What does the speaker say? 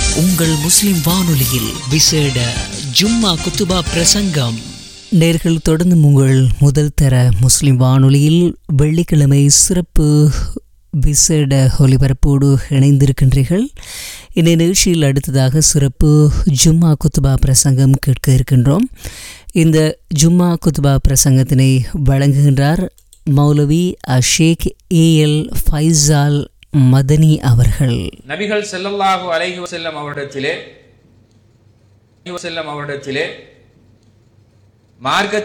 உங்கள் முஸ்லிம் வானொலியில் விசேட ஜும்மா குத்துபா பிரசங்கம் நேர்கள் தொடர்ந்து உங்கள் முதல் தர முஸ்லிம் வானொலியில் வெள்ளிக்கிழமை சிறப்பு விசேட ஒலிபரப்போடு இணைந்திருக்கின்றீர்கள் இந்த நிகழ்ச்சியில் அடுத்ததாக சிறப்பு ஜும்மா குத்துபா பிரசங்கம் கேட்க இருக்கின்றோம் இந்த ஜும்மா குத்துபா பிரசங்கத்தினை வழங்குகின்றார் மௌலவி அஷேக் ஏஎல் ஃபைசால் மதனி அவர்கள் நபிகள் ஸல்லல்லாஹு அலைஹி வஸல்லம் அவரிடத்திலே செல்லம் அவரிடத்திலே மார்க்க